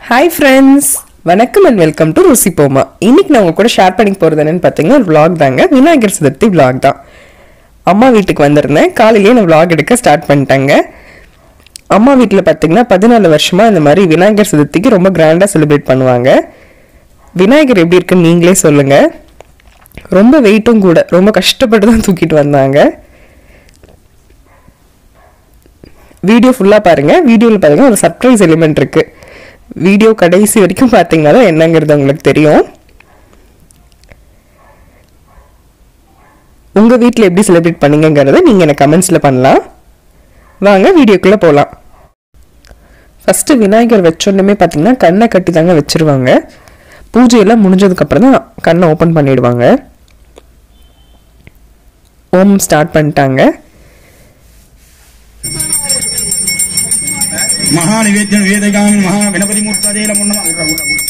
Hi friends வணக்கம் and welcome to ருசி போமா இன்னைக்கு நான் உங்க கூட ஷேர் பண்ணி போகிறது என்னன்னு பார்த்தீங்கன்னா ஒரு vlog தாங்க விநாயகர் சதுர்த்தி vlog தான் அம்மா வீட்டுக்கு வந்திருந்தேன் காலையிலேயே நான் vlog எடுக்க ஸ்டார்ட் பண்ணிட்டேங்க அம்மா வீட்டில் பார்த்தீங்கன்னா பதினாலு வருஷமா இந்த மாதிரி விநாயகர் சதுர்த்திக்கு ரொம்ப கிராண்டாக செலிப்ரேட் பண்ணுவாங்க விநாயகர் எப்படி இருக்குன்னு நீங்களே சொல்லுங்க ரொம்ப வெயிட்டும் கூட ரொம்ப கஷ்டப்பட்டு தான் தூக்கிட்டு வந்தாங்க வீடியோ ஃபுல்லாக பாருங்க வீடியோவில் பாருங்க ஒரு சர்ப்ரைஸ் எலிமெண்ட் இருக்கு வீடியோ கடைசி வரைக்கும் பார்த்தீங்கன்னா தான் என்னங்கிறது உங்களுக்கு தெரியும் உங்கள் வீட்டில் எப்படி செலிப்ரேட் பண்ணீங்கங்கிறத நீங்கள் எனக்கு கமெண்ட்ஸில் பண்ணலாம் வாங்க வீடியோக்குள்ளே போகலாம் ஃபஸ்ட்டு விநாயகர் வச்சோன்னுமே பார்த்தீங்கன்னா கண்ணை கட்டி தாங்க வச்சிருவாங்க பூஜையெல்லாம் முடிஞ்சதுக்கப்புறம் தான் கண்ணை ஓப்பன் பண்ணிடுவாங்க ஓம் ஸ்டார்ட் பண்ணிட்டாங்க महानिवेद्य वेदगामि महागणपति मूर्तये नमो नमः उर्र उर्र उर्र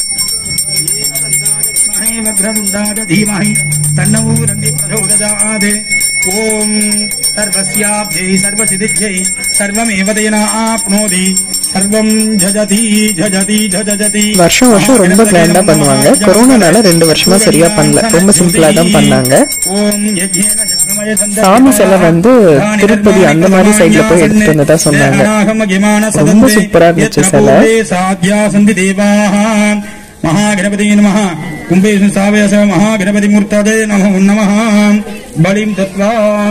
वक्रमुण्डाद धीमहि तन्नो रन्ति प्रचोदयात् ॐ सर्वस्याभ्यै सर्वसिद्धियै सर्वमेव तेन आप्नोति सर्वं झजति झजति झजति வருஷம் வருஷம் ரொம்ப கிராண்டா பண்ணுவாங்க கொரோனானால ரெண்டு வருஷமா சரியா பண்ணல ரொம்ப சிம்பிளா தான் பண்ணாங்க ஓம் யஜ்ஞேன ஜக்மய சந்ததி சாமி சிலை வந்து திருப்பதி அந்த மாதிரி சைடுல போய் எடுத்துட்டு வந்ததா சொன்னாங்க ரொம்ப சூப்பரா இருந்துச்சு சிலை. சாத்யா சந்தி தேவாः महागणपति नमः कुम्भेषु सावयस महागणपति मूर्तदे नमो नमः बलिं दत्त्वा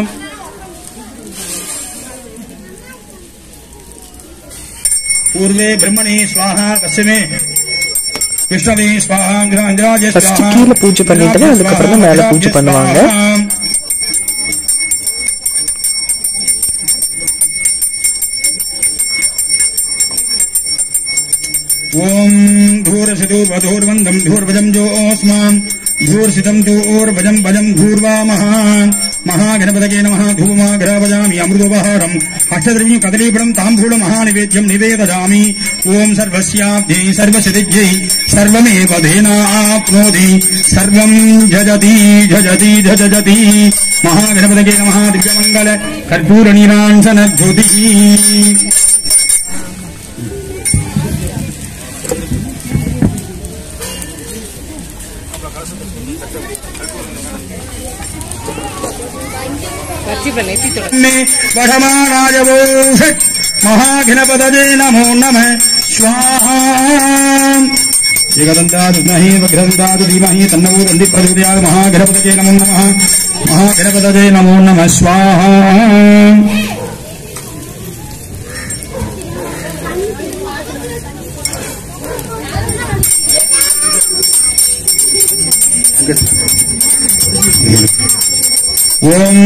पूर्वे ब्रह्मणे स्वाहा पश्चिमे விஷ்ணவே ஸ்வாஹா அங்கிராஜ First கீழே பூஜை பண்ணிட்டு அதுக்கப்புறம் தான் மேல பூஜை பண்ணுவாங்க. ॐ धूरसिदूर्वधूर्वन्दम् धूर्वजम् जोऽस्मान् धूर्सितम् धूर्वजम् भजम् धूर्वामः महागणपतये नमः धूमाग्रभजामि अमृतोपहारम् अष्टद्रव्यम् कदलीपडम् ताम्बूलम् महानिवेद्यम् निवेदयामि ॐ सर्वस्याब्धै सर्वसिद्धियै सर्वमेव धेनाप्नोति सर्वम् झजति झजति झजति महागणपतये नमः दिव्यमङ्गल कर्पूरनीराञ्जनज्योतिः मे वढमानायवोषट् महाघिनपदजे नमो नमः स्वाहा एकदन्तादुमहि वक्रदन्तादु धीमहि तन्नो दन्ति प्रचोदयात् महाघनपदजे नमो नमः महाघनपदजे नमो नमः स्वाहा ஓம்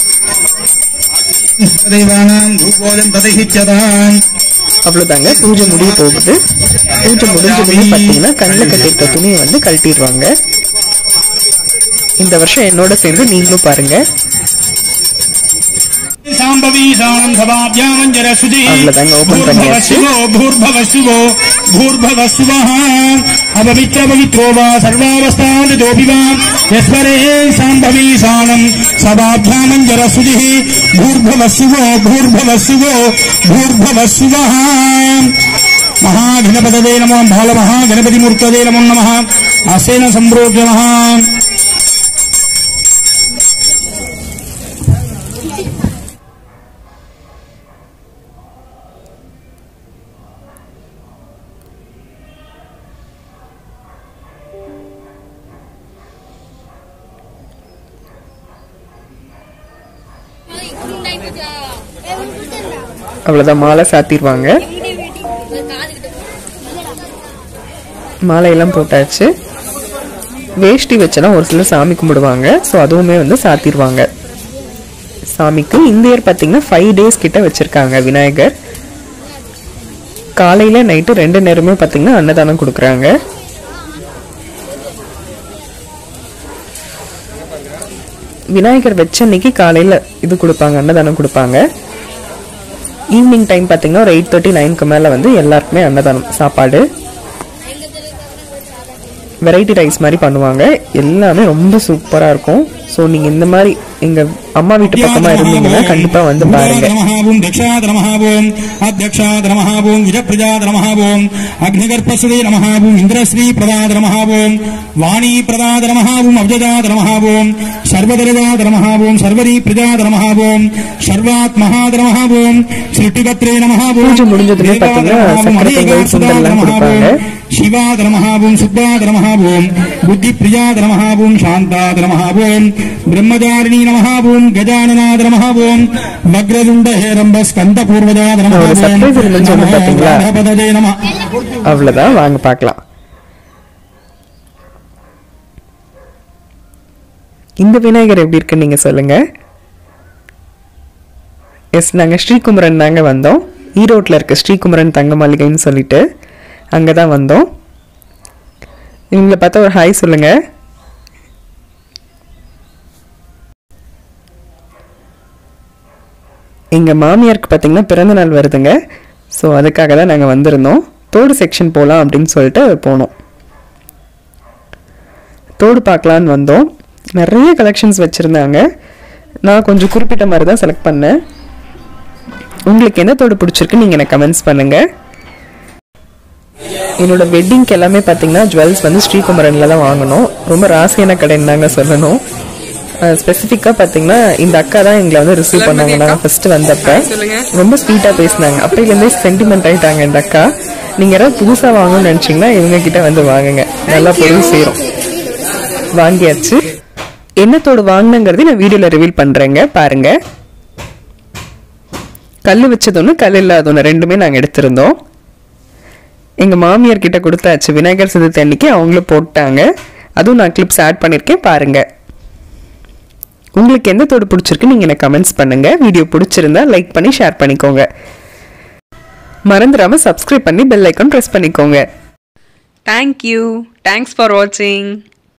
தேவானாம் தூபோதம் ததஹிச்சதாம் அவ்வளவுதாங்க பூஜை முடிய போகுது பூஜை முடிஞ்சதுமே பார்த்தீங்கன்னா கண்ணில் கட்டியிருக்க துணியை வந்து கழட்டிடுவாங்க இந்த வருஷம் என்னோட சேர்ந்து நீங்களும் பாருங்க சாம்பவி சாணம் சபாபியாமஞ்சர சுதி அவ்வளவுதாங்க, open பண்ணியாச்சு. பூர்பவ சிவோ பூர்பவ சுவः அபவித்ர பவித்ரோ வா சர்வாவஸ்தாந்தோபி வா யஸ்வரே சாம்பவி சாணம் சபாபியாமஞ்சர சுதி பூர்பவ சிவோ பூர்பவ சிவோ பூர்பவ சுவः महागणपतये नमो बालमहागणपतिमूर्तये नमो नमः आसेन सम्प्रोक्य नमः அவ்வளவுதான் மாலை சாத்திடுவாங்க மாலையெல்லாம் போட்டாச்சு வேஷ்டி வச்செல்லாம் ஒரு சிலர் சாமி கும்பிடுவாங்க ஸோ அதுவுமே வந்து சாத்திடுவாங்க சாமிக்கு இந்த இயர் பார்த்தீங்கன்னா ஃபைவ் டேஸ் கிட்ட வச்சிருக்காங்க விநாயகர் காலையில நைட்டு ரெண்டு நேரமே பார்த்தீங்கன்னா அன்னதானம் கொடுக்குறாங்க விநாயகர் வச்ச அன்னைக்கு காலையில இது கொடுப்பாங்க அன்னதானம் கொடுப்பாங்க ஈவினிங் டைம் பார்த்தீங்கன்னா ஒரு எயிட் தேர்ட்டி நைனுக்கு மேலே வந்து எல்லாருக்குமே அன்னதானம் சாப்பாடு வெரைட்டி ரைஸ் மாதிரி பண்ணுவாங்க எல்லாமே ரொம்ப சூப்பராக இருக்கும் ஸோ நீங்கள் இந்த மாதிரி எங்கள் அம்மா வீட்டு பக்கமாக இருந்தீங்கன்னா கண்டிப்பாக வந்து பாருங்க மகாபூம் தக்ஷாத மகாபூம் அத்தியக்ஷாத மகாபூம் விஜப்பிரஜாத மகாபூம் அக்னிகர்பசுதே மகாபூம் இந்திரஸ்ரீ பிரதாத மகாபூம் வாணி பிரதாத மகாபூம் அப்ஜஜாத மகாபூம் சர்வதரஜாத மகாபூம் சர்வரி பிரஜாத மகாபூம் சர்வாத் மகாதர மகாபூம் சிருட்டிகத்ரே மகாபூம் பூஜை முடிஞ்சதுமே பார்த்தீங்கன்னா சக்கரை பொங்கல் சுண்டல்லாம் கொடுப்பாங்க. சிவாதர மகாபூம் சுத்தாதர மகாபூம் புத்தி பிரியாதர மகாபூம் சாந்தாதர மகாபூம் பிரம்மச்சாரிணி மகாபூம் கஜானநாதர மகாபூம் வக்ரதுண்ட ஹேரம்ப ஸ்கந்த பூர்வஜாதர ஒரு மகாபூம் surprise இருந்துச்சு வந்து பாத்தீங்களா? நமோ நம அவ்வளோதான் வாங்க பார்க்கலாம் இந்த விநாயகர் எப்படி இருக்குன்னு நீங்கள் சொல்லுங்கள் எஸ் நாங்கள் ஸ்ரீகுமரன் தாங்க வந்தோம் ஈரோட்டில் இருக்க ஸ்ரீகுமரன் தங்க மாளிகைன்னு சொல்லிட்டு அங்கே தான் வந்தோம் இவங்களை பார்த்தா ஒரு ஹாய் சொல்லுங்கள் எங்கள் மாமியாருக்கு பார்த்தீங்கன்னா பிறந்த நாள் வருதுங்க ஸோ அதுக்காக தான் நாங்கள் வந்திருந்தோம் தோடு செக்ஷன் போகலாம் அப்படின்னு சொல்லிட்டு போனோம் தோடு பார்க்கலான்னு வந்தோம் நிறைய கலெக்ஷன்ஸ் வச்சுருந்தாங்க நான் கொஞ்சம் குறிப்பிட்ட மாதிரி தான் செலக்ட் பண்ணேன் உங்களுக்கு எந்த தோடு பிடிச்சிருக்கு நீங்கள் எனக்கு கமெண்ட்ஸ் பண்ணுங்கள் என்னோட வெட்டிங்க்கு எல்லாமே பார்த்தீங்கன்னா ஜுவல்ஸ் வந்து ஸ்ரீகுமரனில் தான் வாங்கணும் ரொம்ப ராசியான கடைன்னு தாங்க சொல்லணும் ஸ்பெசிஃபிக்காக பார்த்தீங்கன்னா இந்த அக்கா தான் எங்களை வந்து ரிசீவ் பண்ணாங்க நாங்கள் ஃபஸ்ட்டு வந்தப்ப ரொம்ப ஸ்வீட்டாக பேசினாங்க அப்பையிலேருந்தே சென்டிமெண்ட் ஆயிட்டாங்க இந்த அக்கா நீங்கள் யாராவது புதுசாக வாங்கணும்னு நினச்சிங்கன்னா இவங்க கிட்ட வந்து வாங்குங்க நல்லா பொருள் சேரும் வாங்கியாச்சு என்னத்தோடு வாங்கினங்கிறது நான் வீடியோவில் ரிவீல் பண்ணுறேங்க பாருங்க கல் வச்சது ஒன்று கல் இல்லாத ஒன்று ரெண்டுமே நாங்கள் எடுத்திருந்தோம் எங்கள் மாமியார் கிட்ட கொடுத்தாச்சு விநாயகர் சதுர்த்தி அன்னைக்கு அவங்களும் போட்டாங்க அதுவும் நான் கிளிப்ஸ் ஆட் பண்ணியிருக்கேன் பாருங்க உங்களுக்கு எந்த தோடு பிடிச்சிருக்கு நீங்கள் எனக்கு கமெண்ட்ஸ் பண்ணுங்க வீடியோ பிடிச்சிருந்தா லைக் பண்ணி ஷேர் பண்ணிக்கோங்க மறந்துடாம சப்ஸ்கிரைப் பண்ணி பெல் ஐக்கான் ப்ரெஸ் பண்ணிக்கோங்க Thank you. Thanks for watching.